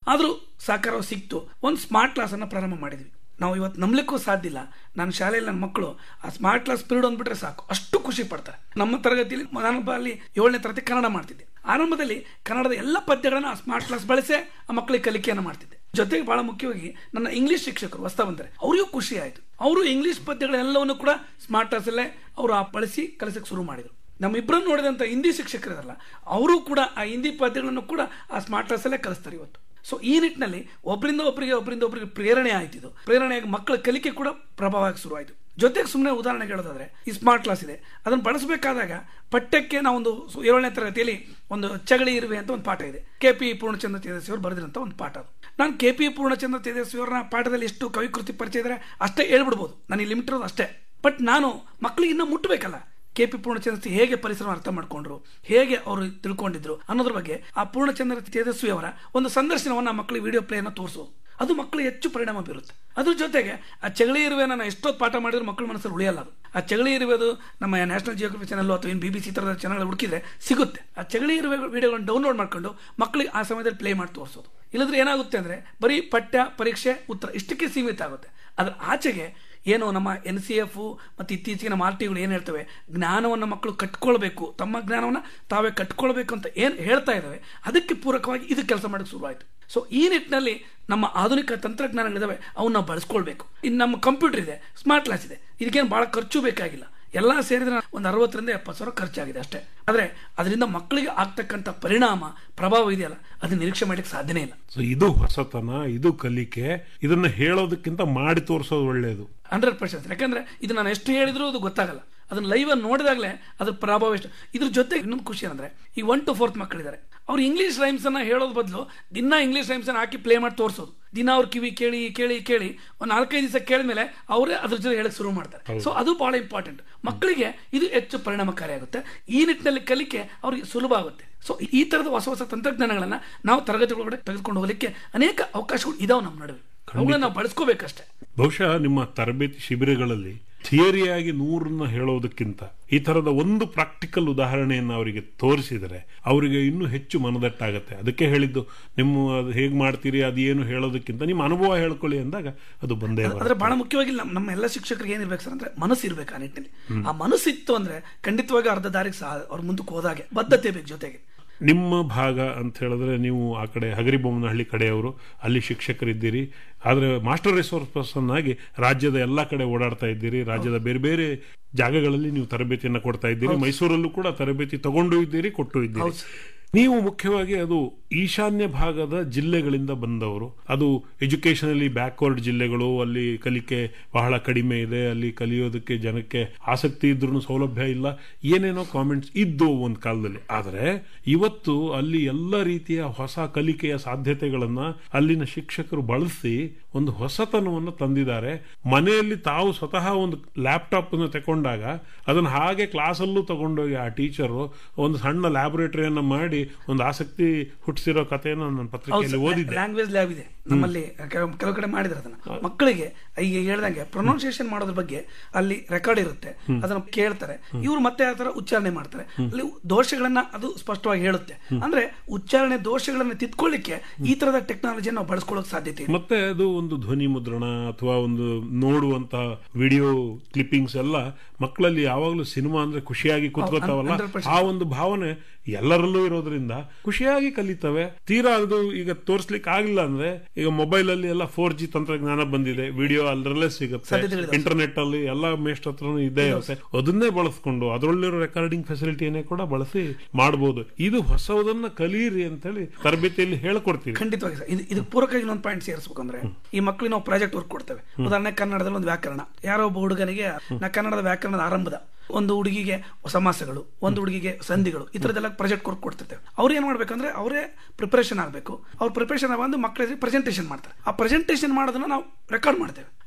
ಆದರೂ ಸಹಕಾರ ಸಿಕ್ತು ಒಂದು ಸ್ಮಾರ್ಟ್ ಕ್ಲಾಸನ್ನು ಪ್ರಾರಂಭ ಮಾಡಿದ್ವಿ ನಾವು ಇವತ್ತು ನಂಬಲಿಕ್ಕೂ ಸಾಧ್ಯ ಇಲ್ಲ ನನ್ನ ಶಾಲೆಯಲ್ಲಿ ನನ್ನ ಮಕ್ಕಳು ಆ ಸ್ಮಾರ್ಟ್ ಕ್ಲಾಸ್ ಪೀರಿಯಡ್ ಅಂದ್ಬಿಟ್ರೆ ಸಾಕು ಅಷ್ಟು ಖುಷಿ ಪಡ್ತಾರೆ ನಮ್ಮ ತರಗತಿಯಲ್ಲಿ ನಾನು ಅಲ್ಲಿ ಏಳನೇ ತರಗತಿ ಕನ್ನಡ ಮಾಡ್ತಿದ್ದೆ ಆರಂಭದಲ್ಲಿ ಕನ್ನಡದ ಎಲ್ಲ ಪದ್ಯಗಳನ್ನು ಆ ಸ್ಮಾರ್ಟ್ ಕ್ಲಾಸ್ ಬಳಸೇ ಆ ಮಕ್ಕಳಿಗೆ ಕಲಿಕೆಯನ್ನು ಮಾಡ್ತಿದ್ದೆ ಜೊತೆಗೆ ಬಹಳ ಮುಖ್ಯವಾಗಿ ನನ್ನ ಇಂಗ್ಲಿಷ್ ಶಿಕ್ಷಕರು ಹೊಸ್ತಾ ಬಂದರೆ ಅವರಿಗೂ ಖುಷಿ ಆಯಿತು ಅವರು ಇಂಗ್ಲಿಷ್ ಪದ್ಯಗಳೆಲ್ಲವನ್ನು ಕೂಡ ಸ್ಮಾರ್ಟ್ ಕ್ಲಾಸಲ್ಲೇ ಅವರು ಆ ಬಳಸಿ ಕಲಿಸಕ್ಕೆ ಶುರು ಮಾಡಿದರು ನಮ್ಮಿಬ್ಬರನ್ನು ನೋಡಿದಂಥ ಹಿಂದಿ ಶಿಕ್ಷಕರಿರಲ್ಲ ಅವರು ಕೂಡ ಆ ಹಿಂದಿ ಪದ್ಯಗಳನ್ನು ಕೂಡ ಆ ಸ್ಮಾರ್ಟ್ ಕ್ಲಾಸಲ್ಲೇ ಕಲಿಸ್ತಾರೆ ಇವತ್ತು ಸೊ ಈ ನಿಟ್ಟಿನಲ್ಲಿ ಒಬ್ಬರಿಂದ ಒಬ್ಬರಿಗೆ ಒಬ್ಬರಿಂದ ಒಬ್ಬರಿಗೆ ಪ್ರೇರಣೆ ಆಯ್ತಿದ್ದು ಪ್ರೇರಣೆಯಾಗಿ ಮಕ್ಕಳ ಕಲಿಕೆ ಕೂಡ ಪ್ರಭಾವ ಆಗಿ ಶುರುವಾಯಿತು ಜೊತೆಗೆ ಸುಮ್ಮನೆ ಉದಾಹರಣೆ ಹೇಳೋದಾದ್ರೆ ಈ ಸ್ಮಾರ್ಟ್ ಕ್ಲಾಸ್ ಇದೆ ಅದನ್ನು ಬಳಸಬೇಕಾದಾಗ ಪಠ್ಯಕ್ಕೆ ನಾವೊಂದು ಸು- ಏಳನೇ ತರಗತಿಯಲ್ಲಿ ಒಂದು ಚಗಳಿ ಇರುವೆ ಅಂತ ಒಂದು ಪಾಠ ಇದೆ ಕೆ ಪಿ ಪೂರ್ಣಚಂದ್ರ ತೇಜಸ್ವಿ ಅವರು ಬರೆದಿರಂತ ಒಂದು ಪಾಠ ಅದು ನಾನು ಕೆ ಪಿ ಪೂರ್ಣಚಂದ್ರ ತೇಜಸ್ವಿ ಅವರ ಪಾಠದಲ್ಲಿ ಎಷ್ಟು ಕವಿಕೃತಿ ಪರಿಚಯ ಇದ್ರೆ ಅಷ್ಟೇ ಹೇಳ್ಬಿಡ್ಬೋದು ನನಗೆ ಲಿಮಿಟ್ ಇರೋದು ಅಷ್ಟೇ ಬಟ್ ನಾನು ಮಕ್ಕಳಿಗೆ ಇನ್ನೂ ಮುಟ್ಟಬೇಕಲ್ಲ ಕೆ ಪಿ ಪೂರ್ಣಚಂದ್ರ ಹೇಗೆ ಪರಿಸರ ಅರ್ಥ ಮಾಡ್ಕೊಂಡ್ರು ಹೇಗೆ ಅವರು ತಿಳ್ಕೊಂಡಿದ್ರು ಅನ್ನೋದ್ರ ಬಗ್ಗೆ ಆ ಪೂರ್ಣಚಂದ್ರ ತೇಜಸ್ವಿ ಅವರ ಒಂದು ಸಂದರ್ಶನವನ್ನು ಮಕ್ಕಳಿಗೆ ವಿಡಿಯೋ ಪ್ಲೇಯನ್ನು ತೋರಿಸೋದು ಅದು ಮಕ್ಕಳಿಗೆ ಹೆಚ್ಚು ಪರಿಣಾಮ ಬೀರುತ್ತೆ ಅದ್ರ ಜೊತೆಗೆ ಆ ಚಗಳಿ ಇರುವೆ ನಾನು ಎಷ್ಟೊತ್ತು ಪಾಠ ಮಾಡಿದ್ರು ಮಕ್ಕಳ ಮನಸ್ಸಲ್ಲಿ ಉಳಿಯಲ್ಲ ಅದು ಆ ಚಗಳಿ ಇರುವೆದು ನಮ್ಮ ನ್ಯಾಷನಲ್ ಜಿಯೋಗ್ರಫಿ ಚಾನಲ್ ಅಥವಾ ಏನು ಬಿ ಬಿ ಸಿ ಥರದ ಚಾನಲ್ ಹುಡುಕಿದ್ರೆ ಸಿಗುತ್ತೆ ಆ ಚಗಳಿ ಇರುವೆ ವಿಡಿಯೋಗಳನ್ನು ಡೌನ್ಲೋಡ್ ಮಾಡ್ಕೊಂಡು ಮಕ್ಕಳಿಗೆ ಆ ಸಮಯದಲ್ಲಿ ಪ್ಲೇ ಮಾಡಿ ತೋರಿಸೋದು ಇಲ್ಲದ್ರೆ ಏನಾಗುತ್ತೆ ಅಂದರೆ ಬರೀ ಪಠ್ಯ ಪರೀಕ್ಷೆ ಉತ್ತರ ಇಷ್ಟಕ್ಕೆ ಸೀಮಿತ ಆಗುತ್ತೆ ಅದ್ರ ಆಚೆಗೆ ಏನು ನಮ್ಮ ಎನ್ ಸಿ ಎಫ್ ಮತ್ತು ಇತ್ತೀಚೆಗೆ ನಮ್ಮ ಆರ್ ಟಿಗಳು ಏನು ಹೇಳ್ತವೆ ಜ್ಞಾನವನ್ನು ಮಕ್ಕಳು ಕಟ್ಕೊಳ್ಬೇಕು ತಮ್ಮ ಜ್ಞಾನವನ್ನು ತಾವೇ ಕಟ್ಕೊಳ್ಬೇಕು ಅಂತ ಏನು ಹೇಳ್ತಾ ಇದ್ದಾವೆ ಅದಕ್ಕೆ ಪೂರಕವಾಗಿ ಇದು ಕೆಲಸ ಮಾಡೋಕ್ಕೆ ಶುರುವಾಯಿತು ಸೊ ಈ ನಿಟ್ಟಿನಲ್ಲಿ ನಮ್ಮ ಆಧುನಿಕ ತಂತ್ರಜ್ಞಾನಗಳಿದಾವೆ ಅವನ್ನ ನಾವು ಬಳಸ್ಕೊಳ್ಬೇಕು ಇನ್ನು ನಮ್ಮ ಕಂಪ್ಯೂಟರ್ ಇದೆ ಸ್ಮಾರ್ಟ್ ಕ್ಲಾಸ್ ಇದೆ ಇದಕ್ಕೇನು ಭಾಳ ಖರ್ಚು ಬೇಕಾಗಿಲ್ಲ ಎಲ್ಲ ಸೇರಿದ್ರೆ ಒಂದು ಅರವತ್ತರಿಂದ ಎಪ್ಪತ್ತು ಸಾವಿರ ಖರ್ಚಾಗಿದೆ ಅಷ್ಟೇ ಆದರೆ ಅದರಿಂದ ಮಕ್ಕಳಿಗೆ ಆಗ್ತಕ್ಕಂಥ ಪರಿಣಾಮ ಪ್ರಭಾವ ಇದೆಯಲ್ಲ ಅದನ್ನ ನಿರೀಕ್ಷೆ ಮಾಡಲಿಕ್ಕೆ ಸಾಧ್ಯನೇ ಇಲ್ಲ ಸೊ ಇದು ಹೊಸತನ ಇದು ಕಲಿಕೆ ಇದನ್ನ ಹೇಳೋದಕ್ಕಿಂತ ಮಾಡಿ ತೋರಿಸೋದು ಒಳ್ಳೆಯದು ಹಂಡ್ರೆಡ್ ಪರ್ಸೆಂಟ್ ಯಾಕಂದ್ರೆ ಇದು ನಾನು ಎಷ್ಟು ಹೇಳಿದ್ರು ಅದು ಗೊತ್ತಾಗಲ್ಲ ಅದನ್ನ ಲೈವ್ ಅನ್ನು ನೋಡಿದಾಗಲೇ ಅದ್ರ ಪ್ರಭಾವ ಎಷ್ಟು ಇದ್ರ ಜೊತೆ ಇನ್ನೊಂದು ಖುಷಿ ಅಂದ್ರೆ ಈ ಒನ್ ಟು ಫೋರ್ತ್ ಮಕ್ಕಳಿದ್ದಾರೆ ಅವ್ರು ಇಂಗ್ಲೀಷ್ ರೈಮ್ಸ್ ಅನ್ನ ಹೇಳೋದ್ ಬದಲು ದಿನ ಇಂಗ್ಲೀಷ್ ರೈಮ್ಸ್ ಅನ್ನ ಹಾಕಿ ಪ್ಲೇ ಮಾಡಿ ತೋರಿಸೋದು ದಿನ ಅವ್ರ ಕಿವಿ ಕೇಳಿ ಕೇಳಿ ಕೇಳಿ ಒಂದು ನಾಲ್ಕೈದು ದಿವಸ ಕೇಳಿದ್ಮೇಲೆ ಅವರೇ ಅದ್ರ ಜೊತೆ ಹೇಳಕ್ ಶುರು ಮಾಡ್ತಾರೆ ಸೊ ಅದು ಬಹಳ ಇಂಪಾರ್ಟೆಂಟ್ ಮಕ್ಕಳಿಗೆ ಇದು ಹೆಚ್ಚು ಪರಿಣಾಮಕಾರಿಯಾಗುತ್ತೆ ಈ ನಿಟ್ಟಿನಲ್ಲಿ ಕಲಿಕೆ ಅವ್ರಿಗೆ ಸುಲಭ ಆಗುತ್ತೆ ಸೊ ಈ ತರದ ಹೊಸ ಹೊಸ ತಂತ್ರಜ್ಞಾನಗಳನ್ನ ನಾವು ತರಗತಿಗಳೊಳಗಡೆ ತೆಗೆದುಕೊಂಡು ಹೋಗಲಿಕ್ಕೆ ಅನೇಕ ಅವಕಾಶಗಳು ಇದಾವೆ ನಮ್ಮ ನಡುವೆ ಅವುಗಳನ್ನ ನಾವು ಬಳಸ್ಕೋಬೇಕಷ್ಟೇ ಬಹುಶಃ ನಿಮ್ಮ ತರಬೇತಿ ಶಿಬಿರಗಳಲ್ಲಿ ಥಿಯರಿಯಾಗಿ ನೂರನ್ನ ಹೇಳೋದಕ್ಕಿಂತ ಈ ತರದ ಒಂದು ಪ್ರಾಕ್ಟಿಕಲ್ ಉದಾಹರಣೆಯನ್ನು ಅವರಿಗೆ ತೋರಿಸಿದರೆ ಅವರಿಗೆ ಇನ್ನೂ ಹೆಚ್ಚು ಮನದಟ್ಟಾಗತ್ತೆ ಅದಕ್ಕೆ ಹೇಳಿದ್ದು ನಿಮ್ಮ ಅದು ಹೇಗೆ ಮಾಡ್ತೀರಿ ಅದು ಏನು ಹೇಳೋದಕ್ಕಿಂತ ನಿಮ್ಮ ಅನುಭವ ಹೇಳ್ಕೊಳ್ಳಿ ಅಂದಾಗ ಅದು ಬಂದೇ ಆದ್ರೆ ಬರುತ್ತೆ. ಬಹಳ ಮುಖ್ಯವಾಗಿ ನಮ್ಮ ನಮ್ಮ ಎಲ್ಲ ಶಿಕ್ಷಕರಿಗೆ ಏನಿರ್ಬೇಕು ಸರ್ ಅಂದ್ರೆ ಮನಸ್ಸು ಇರ್ಬೇಕು ಆ ನಿಟ್ಟಿನಲ್ಲಿ ಆ ಮನಸ್ಸಿತ್ತು ಅಂದ್ರೆ ಖಂಡಿತವಾಗಿ ಅರ್ಧ ದಾರಿಗೆ ಸಹ ಅವ್ರ ಮುಂದಕ್ಕೆ ಹೋದಾಗೆ ಬದ್ಧತೆ ಬೇಕು ಜೊತೆಗೆ ನಿಮ್ಮ ಭಾಗ ಅಂತ ಹೇಳಿದ್ರೆ ನೀವು ಆ ಕಡೆ ಹಗರಿಬೊಮ್ಮನಹಳ್ಳಿ ಕಡೆಯವರು ಅಲ್ಲಿ ಶಿಕ್ಷಕರಿದ್ದೀರಿ ಆದರೆ ಮಾಸ್ಟರ್ ರಿಸೋರ್ಸ್ ಪರ್ಸನ್ ಆಗಿ ರಾಜ್ಯದ ಎಲ್ಲ ಕಡೆ ಓಡಾಡ್ತಾ ಇದ್ದೀರಿ ರಾಜ್ಯದ ಬೇರೆ ಬೇರೆ ಜಾಗಗಳಲ್ಲಿ ನೀವು ತರಬೇತಿಯನ್ನು ಕೊಡ್ತಾ ಇದ್ದೀರಿ ಮೈಸೂರಲ್ಲೂ ಕೂಡ ತರಬೇತಿ ತಗೊಂಡು ಇದ್ದೀರಿ ಕೊಟ್ಟು ಇದ್ದೀರಿ ನೀವು ಮುಖ್ಯವಾಗಿ ಅದು ಈಶಾನ್ಯ ಭಾಗದ ಜಿಲ್ಲೆಗಳಿಂದ ಬಂದವರು ಅದು ಎಜುಕೇಶನಲಿ ಬ್ಯಾಕ್ವರ್ಡ್ ಜಿಲ್ಲೆಗಳು ಅಲ್ಲಿ ಕಲಿಕೆ ಬಹಳ ಕಡಿಮೆ ಇದೆ ಅಲ್ಲಿ ಕಲಿಯೋದಕ್ಕೆ ಜನಕ್ಕೆ ಆಸಕ್ತಿ ಇದ್ರೂ ಸೌಲಭ್ಯ ಇಲ್ಲ ಏನೇನೋ ಕಾಮೆಂಟ್ಸ್ ಇದ್ದು ಒಂದು ಕಾಲದಲ್ಲಿ ಆದರೆ ಇವತ್ತು ಅಲ್ಲಿ ಎಲ್ಲ ರೀತಿಯ ಹೊಸ ಕಲಿಕೆಯ ಸಾಧ್ಯತೆಗಳನ್ನ ಅಲ್ಲಿನ ಶಿಕ್ಷಕರು ಬಳಸಿ ಒಂದು ಹೊಸತನವನ್ನು ತಂದಿದ್ದಾರೆ ಮನೆಯಲ್ಲಿ ತಾವು ಸ್ವತಃ ಒಂದು ಲ್ಯಾಪ್ಟಾಪ್ ಅನ್ನು ತಗೊಂಡಾಗ ಅದನ್ನು ಹಾಗೆ ಕ್ಲಾಸಲ್ಲೂ ತಗೊಂಡೋಗಿ ಆ ಟೀಚರು ಒಂದು ಸಣ್ಣ ಲ್ಯಾಬೊರೇಟರಿಯನ್ನು ಮಾಡಿ ಒಂದು ಆಸಕ್ತಿ ಹುಟ್ಟಿಸಿರೋ ಕಥೆಯನ್ನು ನನ್ನ ಪತ್ರಿಕೆಯಲ್ಲಿ ಓದಿದ್ದೆ ಲ್ಯಾಂಗ್ವೇಜ್ ಲ್ಯಾಬ್ ಇದೆ ನಮ್ಮಲ್ಲಿ ಕೆಲವು ಕೆಲವು ಕಡೆ ಮಾಡಿದ್ರೆ ಅದನ್ನ ಮಕ್ಕಳಿಗೆ ಈಗ ಹೇಳ್ದಂಗೆ ಪ್ರೊನೌನ್ಸಿಯೇಷನ್ ಮಾಡೋದ್ರ ಬಗ್ಗೆ ಅಲ್ಲಿ ರೆಕಾರ್ಡ್ ಇರುತ್ತೆ ಅದನ್ನ ಕೇಳ್ತಾರೆ ಇವ್ರು ಮತ್ತೆ ಆ ತರ ಉಚ್ಚಾರಣೆ ಮಾಡ್ತಾರೆ ಅಲ್ಲಿ ದೋಷಗಳನ್ನ ಅದು ಸ್ಪಷ್ಟವಾಗಿ ಹೇಳುತ್ತೆ ಅಂದ್ರೆ ಉಚ್ಚಾರಣೆ ದೋಷಗಳನ್ನ ತಿದ್ಕೊಳ್ಳಿಕ್ಕೆ ಈ ತರದ ಟೆಕ್ನಾಲಜಿ ನಾವು ಬಳಸ್ಕೊಳ್ಳೋಕೆ ಸಾಧ್ಯತೆ ಇದೆ ಮತ್ತೆ ಅದು ಒಂದು ಧ್ವನಿ ಮುದ್ರಣ ಅಥವಾ ಒಂದು ನೋಡುವಂತ ವಿಡಿಯೋ ಕ್ಲಿಪ್ಪಿಂಗ್ಸ್ ಎಲ್ಲ ಮಕ್ಕಳಲ್ಲಿ ಯಾವಾಗಲೂ ಸಿನಿಮಾ ಅಂದ್ರೆ ಖುಷಿಯಾಗಿ ಕೂತ್ಕೋತಾವಲ್ಲ 100% ಆ ಒಂದು ಭಾವನೆ ಎಲ್ಲರಲ್ಲೂ ಇರೋದ್ರಿಂದ ಖುಷಿಯಾಗಿ ಕಲಿತವೆ ತೀರಾ ಅದು ಈಗ ತೋರಿಸ್ಲಿಕ್ಕೆ ಆಗಿಲ್ಲ ಅಂದ್ರೆ ಈಗ ಮೊಬೈಲ್ ಅಲ್ಲಿ ಎಲ್ಲ ಫೋರ್ ಜಿ ತಂತ್ರಜ್ಞಾನ ಬಂದಿದೆ ವಿಡಿಯೋ ಅಲ್ಲರಲ್ಲೇ ಸಿಗುತ್ತೆ ಸಾಧ್ಯತೆಗಳಿದಾವೆ. ಇಂಟರ್ನೆಟ್ ಅಲ್ಲಿ ಎಲ್ಲ ಮೇಸ್ಟ್ ಹತ್ರನೂ ಇದ್ದೇ ಇರುತ್ತೆ ಅದನ್ನೇ ಬಳಸ್ಕೊಂಡು ಅದರಲ್ಲಿರೋ ರೆಕಾರ್ಡಿಂಗ್ ಫೆಸಿಲಿಟಿಯನ್ನೇ ಕೂಡ ಬಳಸಿ ಮಾಡಬಹುದು ಇದು ಹೊಸದನ್ನ ಕಲೀರಿ ಅಂತೇಳಿ ತರಬೇತಿಯಲ್ಲಿ ಹೇಳ್ಕೊಡ್ತೀವಿ ಖಂಡಿತವಾಗಿ ಸರ್ ಇದು ಇದಕ್ಕೆ ಪೂರಕ ಇನ್ನೊಂದು ಪಾಯಿಂಟ್ ಸೇರಿಸ್ಬೇಕು ಅಂದ್ರೆ ಈ ಮಕ್ಕಳಿಗೆ ನಾವು ಪ್ರಾಜೆಕ್ಟ್ ವರ್ಕ್ ಕೊಡ್ತೇವೆ ಉದಾಹರಣೆ ಕನ್ನಡದಲ್ಲಿ ಒಂದು ವ್ಯಾಕರಣ ಯಾರೋ ಒಬ್ಬ ಹುಡುಗನಿಗೆ ನಾ ಕನ್ನಡದ ವ್ಯಾಕರಣದ ಆರಂಭದ ಒಂದು ಹುಡುಗಿಗೆ ಸಮಾಸಗಳು ಒಂದು ಹುಡುಗಿಗೆ ಸಂಧಿಗಳು ಈ ಥರದ್ದೆಲ್ಲ ಪ್ರಾಜೆಕ್ಟ್ ವರ್ಕ್ ಕೊಡ್ತಿರ್ತೇವೆ ಅವ್ರು ಏನ್ ಮಾಡ್ಬೇಕಂದ್ರೆ ಅವರೇ ಪ್ರಿಪರೇಷನ್ ಆಗಬೇಕು ಅವ್ರು ಪ್ರಿಪರೇಷನ್ ಬಂದು ಮಕ್ಕಳಿಗೆ ಪ್ರೆಸೆಂಟೇಷನ್ ಮಾಡ್ತಾರೆ ಆ ಪ್ರೆಸೆಂಟೇಷನ್ ಮಾಡೋದನ್ನ ನಾವು ರೆಕಾರ್ಡ್ ಮಾಡ್ತೇವೆ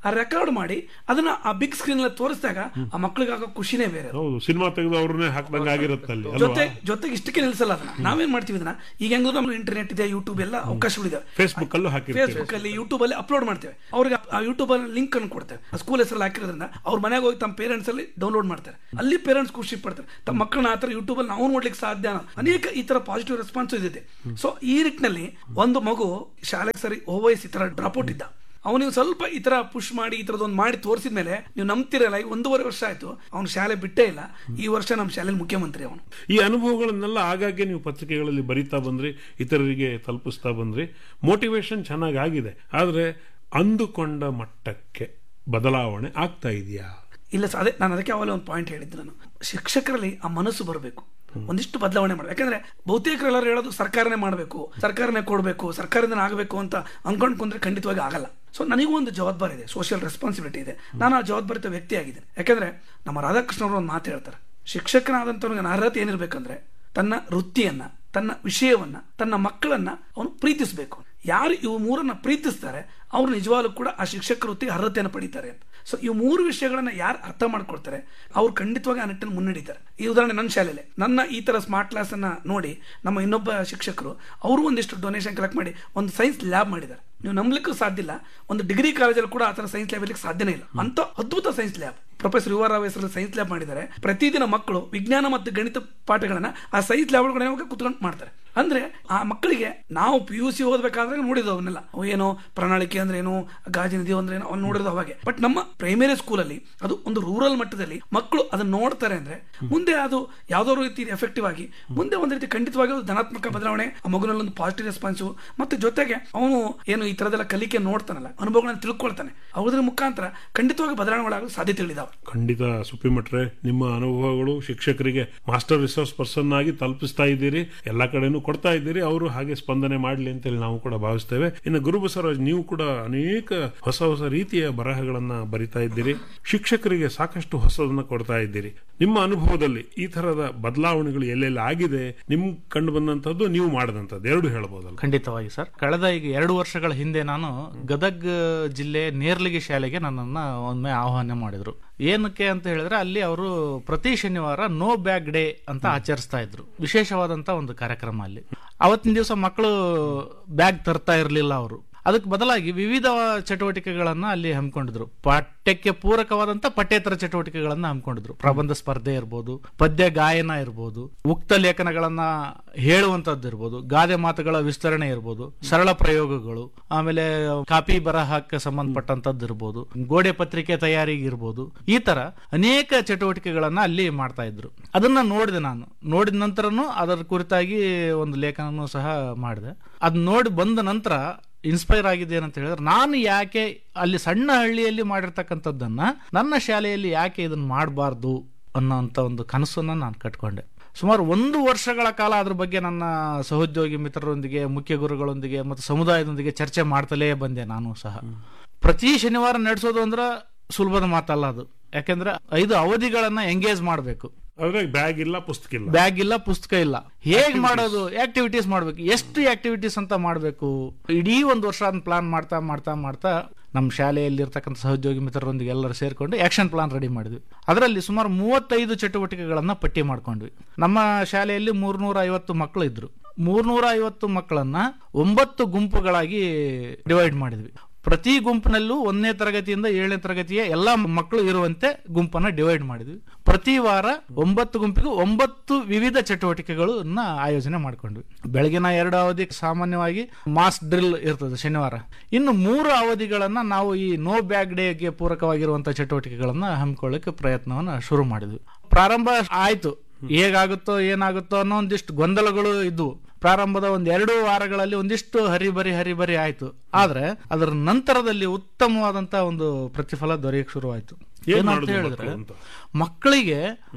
ಆ ರೆಕಾರ್ಡ್ ಮಾಡಿ ಅದನ್ನ ಆ ಬಿಗ್ ಸ್ಕ್ರೀನ್ ಅಲ್ಲಿ ತೋರಿಸಿದಾಗ ಆ ಮಕ್ಕಳಿಗೆ ಆಗೋ ಖುಷಿನೇ ಬೇರೆ ಹೌದು ಸಿನಿಮಾ ತೆಗೆದು ಅವ್ರನ್ನೇ ಹಾಕ್ದಂಗೆ ಆಗಿರುತ್ತೆ ಅಲ್ಲಿ ಅಲ್ವಾ ಜೊತೆ ಜೊತೆಗೆ ಇಷ್ಟಕ್ಕೆ ನಿಲ್ಸಲ್ಲ ಅದನ್ನ ನಾವೇನ್ ಮಾಡ್ತೀವಿ ಇದನ್ನ ಈಗ ಹೆಂಗೋ ನಮ್ಗೆ ಇಂಟರ್ನೆಟ್ ಇದೆ ಯೂಟ್ಯೂಬ್ ಎಲ್ಲ ಅವಕಾಶಗಳಿದೆ ಫೇಸ್ಬುಕ್ ಅಲ್ಲೂ ಹಾಕಿರ್ತೀವಿ ಫೇಸ್ಬುಕ್ ಅಲ್ಲಿ ಯೂಟ್ಯೂಬ್ ಅಲ್ಲಿ ಅಪ್ಲೋಡ್ ಮಾಡ್ತೇವೆ ಅವ್ರಿಗೆ ಆ ಯೂಟ್ಯೂಬ್ ಅಲ್ಲಿ ಲಿಂಕ್ ಅನ್ನು ಕೊಡ್ತೇವೆ ಸ್ಕೂಲ್ ಹೆಸರಲ್ಲಿ ಹಾಕಿರೋದ್ರಿಂದ ಅವ್ರ ಮನೆಗೆ ಹೋಗಿ ತಮ್ಮ ಪೇರೆಂಟ್ಸ್ ಅಲ್ಲಿ ಡೌನ್ಲೋಡ್ ಮಾಡ್ತಾರೆ ಅಲ್ಲಿ ಪೇರೆಂಟ್ಸ್ ಖುಷಿ ಪಡ್ತಾರೆ ತಮ್ಮ ಮಕ್ಕಳನ್ನ ಆ ತರ ಯೂಟ್ಯೂಬ್ ಅಲ್ಲಿ ನಾವು ನೋಡ್ಲಿಕ್ಕೆ ಸಾಧ್ಯ ಅನ್ನೋ ಅನೇಕ ಈ ತರ ಪಾಸಿಟಿವ್ ರೆಸ್ಪಾನ್ಸ್ ಇದೆ ಸೊ ಈ ನಿಟ್ಟಿನಲ್ಲಿ ಒಂದು ಮಗು ಶಾಲೆಗೆ ಸರಿ ಓವೈಸ್ ಈ ತರ ಡ್ರಾಪ್ ಔಟ್ ಇದ್ದ ಅವನಿಗೆ ಸ್ವಲ್ಪ ಈ ತರ ಪುಷ್ ಮಾಡಿ ಈ ತರದೊಂದು ಮಾಡಿ ತೋರಿಸಿದ ಮೇಲೆ ನೀವು ನಂಬ್ತಿರಲ್ಲ ಈಗ ಒಂದೂವರೆ ವರ್ಷ ಆಯ್ತು ಅವ್ನು ಶಾಲೆ ಬಿಟ್ಟೇ ಇಲ್ಲ ಈ ವರ್ಷ ನಮ್ಮ ಶಾಲೆಯಲ್ಲಿ ಮುಖ್ಯಮಂತ್ರಿ ಅವನು ಈ ಅನುಭವಗಳನ್ನೆಲ್ಲ ಆಗಾಗ್ಗೆ ನೀವು ಪತ್ರಿಕೆಗಳಲ್ಲಿ ಬರಿತಾ ಬಂದ್ರಿ ಇತರರಿಗೆ ತಲುಪಿಸ್ತಾ ಬಂದ್ರಿ ಮೋಟಿವೇಶನ್ ಚೆನ್ನಾಗಿ ಆಗಿದೆ ಆದರೆ ಅಂದುಕೊಂಡ ಮಟ್ಟಕ್ಕೆ ಬದಲಾವಣೆ ಆಗ್ತಾ ಇದೆಯಾ ಇಲ್ಲ ಸರ್ ಅದೇ ನಾನು ಅದಕ್ಕೆ ಅವಾಗ ಒಂದು ಪಾಯಿಂಟ್ ಹೇಳಿದ್ದು ನಾನು ಶಿಕ್ಷಕರಲ್ಲಿ ಆ ಮನಸ್ಸು ಬರಬೇಕು ಒಂದಿಷ್ಟು ಬದಲಾವಣೆ ಮಾಡಬೇಕು ಯಾಕಂದ್ರೆ ಬಹುತೇಕರೆಲ್ಲರೂ ಹೇಳೋದು ಸರ್ಕಾರನೇ ಮಾಡಬೇಕು ಸರ್ಕಾರನೇ ಕೊಡಬೇಕು ಸರ್ಕಾರದಿಂದ ಆಗಬೇಕು ಅಂತ ಅನ್ಕೊಂಡ್ ಕುಂದ್ರೆ ಖಂಡಿತವಾಗಿ ಆಗಲ್ಲ ಸೊ ನನಗೂ ಒಂದು ಜವಾಬ್ದಾರಿ ಇದೆ ಸೋಷಿಯಲ್ ರೆಸ್ಪಾನ್ಸಿಬಿಲಿಟಿ ಇದೆ ನಾನು ಆ ಜವಾಬ್ದಾರಿತ ವ್ಯಕ್ತಿ ಆಗಿದ್ದೇನೆ ಯಾಕಂದ್ರೆ ನಮ್ಮ ರಾಧಾಕೃಷ್ಣ ಅವರು ಒಂದು ಮಾತು ಹೇಳ್ತಾರೆ ಶಿಕ್ಷಕನಾದಂಥವ್ನಿಗೆ ಅರ್ಹತೆ ಏನಿರ್ಬೇಕಂದ್ರೆ ತನ್ನ ವೃತ್ತಿಯನ್ನ ತನ್ನ ವಿಷಯವನ್ನ ತನ್ನ ಮಕ್ಕಳನ್ನ ಅವನು ಪ್ರೀತಿಸಬೇಕು ಯಾರು ಇವು ಮೂರನ್ನ ಪ್ರೀತಿಸ್ತಾರೆ ಅವ್ರು ನಿಜವಾಗ್ಲೂ ಕೂಡ ಆ ಶಿಕ್ಷಕ ವೃತ್ತಿಗೆ ಅರ್ಹತೆಯನ್ನು ಪಡಿತಾರೆ ಅಂತ ಸೊ ಈ ಮೂರು ವಿಷಯಗಳನ್ನ ಯಾರು ಅರ್ಥ ಮಾಡ್ಕೊಳ್ತಾರೆ ಅವ್ರು ಖಂಡಿತವಾಗಿ ಆ ನಿಟ್ಟಿನಲ್ಲಿ ಮುನ್ನಡೀತಾರೆ ಈ ಉದಾಹರಣೆ ನನ್ನ ಶಾಲೆಯಲ್ಲಿ ನನ್ನ ಈ ತರ ಸ್ಮಾರ್ಟ್ ಕ್ಲಾಸ್ ಅನ್ನ ನೋಡಿ ನಮ್ಮ ಇನ್ನೊಬ್ಬ ಶಿಕ್ಷಕರು ಅವರು ಒಂದಿಷ್ಟು ಡೊನೇಷನ್ ಕಲೆಕ್ಟ್ ಮಾಡಿ ಒಂದು ಸೈನ್ಸ್ ಲ್ಯಾಬ್ ಮಾಡಿದ್ದಾರೆ ನೀವು ನಂಬಲಿಕ್ಕೂ ಸಾಧ್ಯ ಇಲ್ಲ ಒಂದು ಡಿಗ್ರಿ ಕಾಲೇಜಲ್ಲಿ ಕೂಡ ಆ ಥರ ಸೈನ್ಸ್ ಲ್ಯಾಬ್ ಇರ್ಲಿಕ್ಕೆ ಸಾಧ್ಯನೇ ಇಲ್ಲ ಅಂತ ಅದ್ಭುತ science lab professor U R Rao ಹೆಸರಲ್ಲಿ ಸೈನ್ಸ್ ಲ್ಯಾಬ್ ಮಾಡಿದ್ದಾರೆ ಪ್ರತಿದಿನ ಮಕ್ಕಳು ವಿಜ್ಞಾನ ಮತ್ತು ಗಣಿತ ಪಾಠಗಳನ್ನ ಆ ಸೈನ್ಸ್ ಲ್ಯಾಬ್ ಒಳಗಡೆ ಹೋಗಿ ಕುತ್ಕೊಂಡು ಮಾಡ್ತಾರೆ ಅಂದ್ರೆ ಆ ಮಕ್ಕಳಿಗೆ ನಾವು ಪಿ ಯು ಸಿ ಓದಬೇಕಾದ್ರೆ ನೋಡಿದ್ವು ಅವನ್ನೆಲ್ಲ ಅವು ಏನೋ ಪ್ರಣಾಳಿಕೆ ಅಂದ್ರೆ ಏನು ಗಾಜಿನ ನದಿ ಅಂದ್ರೆ ಏನೋ ಅವ್ನು ನೋಡಿರೋದು ಅವಾಗೆ ಬಟ್ ನಮ್ಮ ಪ್ರೈಮರಿ ಸ್ಕೂಲಲ್ಲಿ ಅದು ಒಂದು ರೂರಲ್ ಮಟ್ಟದಲ್ಲಿ ಮಕ್ಕಳು ಅದನ್ನ ನೋಡ್ತಾರೆ ಅಂದ್ರೆ ಮುಂದೆ ಅದು ಯಾವ್ದೋ ರೀತಿ ಎಫೆಕ್ಟಿವ್ ಆಗಿ ಮುಂದೆ ಒಂದು ರೀತಿ ಖಂಡಿತವಾಗಿ ಅದು ಧನಾತ್ಮಕ ಬದಲಾವಣೆ ಆ ಮಗುನಲ್ಲಿ ಒಂದು ಪಾಸಿಟಿವ್ ರೆಸ್ಪಾನ್ಸು ಮತ್ತೆ ಜೊತೆಗೆ ಅವನು ಏನು ಈ ತರದೆಲ್ಲ ಕಲಿಕೆ ನೋಡ್ತಾನಲ್ಲ ಅನುಭವಗಳನ್ನ ತಿಳ್ಕೊಳ್ತಾನೆ ಅವುದ್ರ ಮುಖಾಂತರ ಖಂಡಿತವಾಗಿ ಬದಲಾವಣೆಗಳಾಗೋ ಸಾಧ್ಯತೆಗಳಿದಾವೆ ಖಂಡಿತ ಸುಪ್ಪಿಮಟ್ರೆ ನಿಮ್ಮ ಅನುಭವಗಳು ಶಿಕ್ಷಕರಿಗೆ ಮಾಸ್ಟರ್ ರಿಸೋರ್ಸ್ ಪರ್ಸನ್ ಆಗಿ ತಲುಪಿಸ್ತಾ ಇದ್ದೀರಿ ಎಲ್ಲ ಕಡೆನೂ ಕೊಡ್ತಾ ಇದ್ದೀರಿ ಅವರು ಹಾಗೆ ಸ್ಪಂದನೆ ಮಾಡಲಿ ಅಂತೇಳಿ ನಾವು ಕೂಡ ಭಾವಿಸ್ತೇವೆ ಇನ್ನು ಗುರು ಬಸವರಾಜ್ ನೀವು ಕೂಡ ಅನೇಕ ಹೊಸ ಹೊಸ ರೀತಿಯ ಬರಹಗಳನ್ನ ಬರಿತಾ ಇದ್ದೀರಿ ಶಿಕ್ಷಕರಿಗೆ ಸಾಕಷ್ಟು ಹೊಸದನ್ನ ಕೊಡ್ತಾ ಇದ್ದೀರಿ ನಿಮ್ಮ ಅನುಭವದಲ್ಲಿ ಈ ತರದ ಬದಲಾವಣೆಗಳು ಎಲ್ಲೆಲ್ಲಿ ಆಗಿದೆ ನಿಮ್ ಕಂಡು ಬಂದಂತದ್ದು ನೀವು ಮಾಡದಂತದ್ದು ಎರಡು ಹೇಳ್ಬೋದಲ್ಲ ಖಂಡಿತವಾಗಿ ಸರ್ ಕಳೆದ ಈಗ ಎರಡು ವರ್ಷಗಳ ಹಿಂದೆ ನಾನು ಗದಗ್ ಜಿಲ್ಲೆ ನೇರ್ಲಿಗಿ ಶಾಲೆಗೆ ನನ್ನನ್ನ ಒಮ್ಮೆ ಆಹ್ವಾನ ಮಾಡಿದ್ರು ಏನಕ್ಕೆ ಅಂತ ಹೇಳಿದ್ರೆ ಅಲ್ಲಿ ಅವರು ಪ್ರತಿ ಶನಿವಾರ ನೋ ಬ್ಯಾಗ್ ಡೇ ಅಂತ ಆಚರಿಸ್ತಾ ಇದ್ರು ವಿಶೇಷವಾದಂತ ಒಂದು ಕಾರ್ಯಕ್ರಮ ಅಲ್ಲಿ ಅವತ್ತಿನ ದಿವಸ ಮಕ್ಕಳು ಬ್ಯಾಗ್ ತರ್ತಾ ಇರಲಿಲ್ಲ ಅವರು ಅದಕ್ಕೆ ಬದಲಾಗಿ ವಿವಿಧ ಚಟುವಟಿಕೆಗಳನ್ನ ಅಲ್ಲಿ ಹಮ್ಮಿಕೊಂಡಿದ್ರು ಪಾಠ್ಯಕ್ಕೆ ಪೂರಕವಾದಂತ ಪಠ್ಯೇತರ ಚಟುವಟಿಕೆಗಳನ್ನ ಹಮ್ಮಿಕೊಂಡಿದ್ರು ಪ್ರಬಂಧ ಸ್ಪರ್ಧೆ ಇರ್ಬೋದು ಪದ್ಯ ಗಾಯನ ಇರ್ಬೋದು ಉಕ್ತ ಲೇಖನಗಳನ್ನ ಹೇಳುವಂತದ್ದು ಇರ್ಬೋದು ಗಾದೆ ಮಾತುಗಳ ವಿಸ್ತರಣೆ ಇರ್ಬೋದು ಸರಳ ಪ್ರಯೋಗಗಳು ಆಮೇಲೆ ಕಾಪಿ ಬರಹಕ್ಕೆ ಸಂಬಂಧಪಟ್ಟಂತದ್ದು ಇರ್ಬೋದು ಗೋಡೆ ಪತ್ರಿಕೆ ತಯಾರಿಗೆ ಇರ್ಬೋದು ಈ ತರ ಅನೇಕ ಚಟುವಟಿಕೆಗಳನ್ನ ಅಲ್ಲಿ ಮಾಡ್ತಾ ಇದ್ರು ಅದನ್ನ ನೋಡಿದೆ ನಾನು ನೋಡಿದ ನಂತರನು ಅದರ ಕುರಿತಾಗಿ ಒಂದು ಲೇಖನನೂ ಸಹ ಮಾಡಿದೆ ಅದ್ ನೋಡಿ ಬಂದ ನಂತರ ಇನ್ಸ್ಪೈರ್ ಆಗಿದೆ ಏನಂತ ಹೇಳಿದ್ರೆ ನಾನು ಯಾಕೆ ಅಲ್ಲಿ ಸಣ್ಣ ಹಳ್ಳಿಯಲ್ಲಿ ಮಾಡಿರ್ತಕ್ಕಂಥದ್ದನ್ನ ನನ್ನ ಶಾಲೆಯಲ್ಲಿ ಯಾಕೆ ಇದನ್ನ ಮಾಡಬಾರ್ದು ಅನ್ನೋಂಥ ಒಂದು ಕನಸನ್ನ ನಾನು ಕಟ್ಕೊಂಡೆ ಸುಮಾರು ಒಂದು ವರ್ಷಗಳ ಕಾಲ ಅದ್ರ ಬಗ್ಗೆ ನನ್ನ ಸಹೋದ್ಯೋಗಿ ಮಿತ್ರರೊಂದಿಗೆ ಮುಖ್ಯ ಗುರುಗಳೊಂದಿಗೆ ಮತ್ತು ಸಮುದಾಯದೊಂದಿಗೆ ಚರ್ಚೆ ಮಾಡ್ತಲೇ ಬಂದೆ ನಾನು ಸಹ ಪ್ರತಿ ಶನಿವಾರ ನಡೆಸೋದು ಅಂದ್ರೆ ಸುಲಭದ ಮಾತಲ್ಲ ಅದು ಯಾಕೆಂದ್ರೆ ಐದು ಅವಧಿಗಳನ್ನ ಎಂಗೇಜ್ ಮಾಡಬೇಕು ಆದ್ರೆ ಬ್ಯಾಗ್ ಇಲ್ಲ ಪುಸ್ತಕ ಇಲ್ಲ ಬ್ಯಾಗ್ ಇಲ್ಲ ಪುಸ್ತಕ ಇಲ್ಲ ಹೇಗ್ ಮಾಡೋದು ಆಕ್ಟಿವಿಟೀಸ್ ಮಾಡ್ಬೇಕು ಎಷ್ಟು ಆಕ್ಟಿವಿಟೀಸ್ ಅಂತ ಮಾಡಬೇಕು ಇಡೀ ಒಂದು ವರ್ಷ ಅದನ್ನ ಪ್ಲಾನ್ ಮಾಡ್ತಾ ಮಾಡ್ತಾ ಮಾಡ್ತಾ ನಮ್ಮ ಶಾಲೆಯಲ್ಲಿ ಇರ್ತಕ್ಕಂಥ ಸಹೋದ್ಯೋಗಿ ಮಿತ್ರರೊಂದಿಗೆ ಎಲ್ಲರೂ ಸೇರ್ಕೊಂಡು ಆಕ್ಷನ್ ಪ್ಲಾನ್ ರೆಡಿ ಮಾಡಿದ್ವಿ ಅದರಲ್ಲಿ ಸುಮಾರು ಮೂವತ್ತೈದು ಚಟುವಟಿಕೆಗಳನ್ನ ಪಟ್ಟಿ ಮಾಡ್ಕೊಂಡ್ವಿ ನಮ್ಮ ಶಾಲೆಯಲ್ಲಿ ಮೂರ್ನೂರ ಐವತ್ತು ಮಕ್ಕಳು ಇದ್ರು ಮೂರ್ನೂರ ಐವತ್ತು ಮಕ್ಕಳನ್ನ ಒಂಬತ್ತು ಗುಂಪುಗಳಾಗಿ ಡಿವೈಡ್ ಮಾಡಿದ್ವಿ ಪ್ರತಿ ಗುಂಪಿನಲ್ಲೂ ಒಂದನೇ ತರಗತಿಯಿಂದ ಏಳನೇ ತರಗತಿಯ ಎಲ್ಲಾ ಮಕ್ಕಳು ಇರುವಂತೆ ಗುಂಪನ್ನ ಡಿವೈಡ್ ಮಾಡಿದ್ವಿ ಪ್ರತಿ ವಾರ ಒಂಬತ್ತು ಗುಂಪಿಗೂ ಒಂಬತ್ತು ವಿವಿಧ ಚಟುವಟಿಕೆಗಳನ್ನ ಆಯೋಜನೆ ಮಾಡ್ಕೊಂಡ್ವಿ ಬೆಳಗಿನ ಎರಡು ಅವಧಿ ಸಾಮಾನ್ಯವಾಗಿ ಮಾಸ್ ಡ್ರಿಲ್ ಇರ್ತದೆ ಶನಿವಾರ ಇನ್ನು ಮೂರು ಅವಧಿಗಳನ್ನ ನಾವು ಈ ನೋ ಬ್ಯಾಗ್ ಡೇಗೆ ಪೂರಕವಾಗಿರುವಂತಹ ಚಟುವಟಿಕೆಗಳನ್ನ ಹಮ್ಮಿಕೊಳ್ಳಕ್ಕೆ ಪ್ರಯತ್ನವನ್ನ ಶುರು ಮಾಡಿದ್ವಿ ಪ್ರಾರಂಭ ಆಯ್ತು ಹೇಗಾಗುತ್ತೋ ಏನಾಗುತ್ತೋ ಅನ್ನೋ ಒಂದಿಷ್ಟು ಗೊಂದಲಗಳು ಇದ್ವು ಪ್ರಾರಂಭದ ಒಂದ್ ಎರಡು ವಾರಗಳಲ್ಲಿ ಒಂದಿಷ್ಟು ಹರಿಬರಿ ಹರಿಬರಿ ಆಯ್ತು ಆದ್ರೆ ಅದರ ನಂತರದಲ್ಲಿ ಉತ್ತಮವಾದಂತ ಒಂದು ಪ್ರತಿಫಲ ದೊರೆಯಕ್ಕೆ ಶುರುವಾಯ್ತು ಏನ್ ಏನಂತ ಮಾಡುದು ಹೇಳಿದ್ರೆ ಮಕ್ಕಳು ಅಂತ? ಮಕ್ಕಳಿಗೆ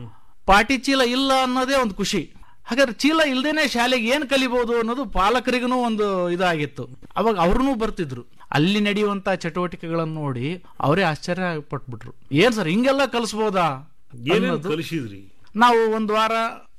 ಪಾಟಿ ಚೀಲ ಇಲ್ಲ ಅನ್ನೋದೇ ಒಂದು ಖುಷಿ ಹಾಗಾದ್ರೆ ಚೀಲ ಇಲ್ದೇನೆ ಶಾಲೆಗೆ ಏನ್ ಕಲಿಬಹುದು ಅನ್ನೋದು ಪಾಲಕರಿಗೂ ಒಂದು ಇದಾಗಿತ್ತು ಅವಾಗ ಅವ್ರನ್ನೂ ಬರ್ತಿದ್ರು ಅಲ್ಲಿ ನಡೆಯುವಂತ ಚಟುವಟಿಕೆಗಳನ್ನು ನೋಡಿ ಅವರೇ ಆಶ್ಚರ್ಯ ಪಟ್ಬಿಟ್ರು ಏನ್ ಸರ್ ಹಿಂಗೆಲ್ಲ ಕಲಿಸ್ಬೋದಾ ಏನೇನು ಅನ್ನೋದು ಕಲಿಸಿದ್ರಿ ನಾವು ಒಂದು ವಾರ